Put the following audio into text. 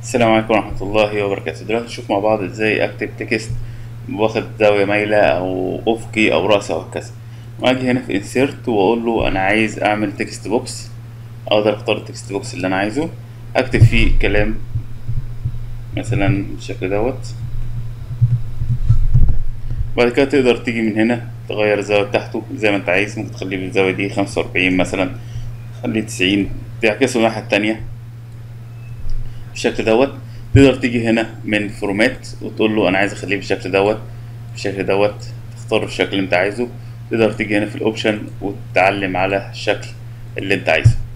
السلام عليكم ورحمة الله وبركاته دلوقتي نشوف مع بعض ازاي اكتب تكست واخد زاوية مايلة او افقي او رأسي او هكذا واجي هنا في insert واقول له انا عايز اعمل تكست بوكس اقدر اختار التكست بوكس اللي انا عايزه اكتب فيه كلام مثلا بالشكل دوت بعد كده تقدر تيجي من هنا تغير الزاوية بتاعته زي ما انت عايز ممكن تخليه بالزاوية دي خمسة وأربعين مثلا خليه تسعين تعكسه الناحية التانية بالشكل دوت تقدر تيجي هنا من فورمات وتقول له انا عايز اخليه بالشكل دوت بالشكل دوت تختار الشكل اللي انت عايزه تقدر تيجي هنا في الاوبشن وتعلم على الشكل اللي انت عايزه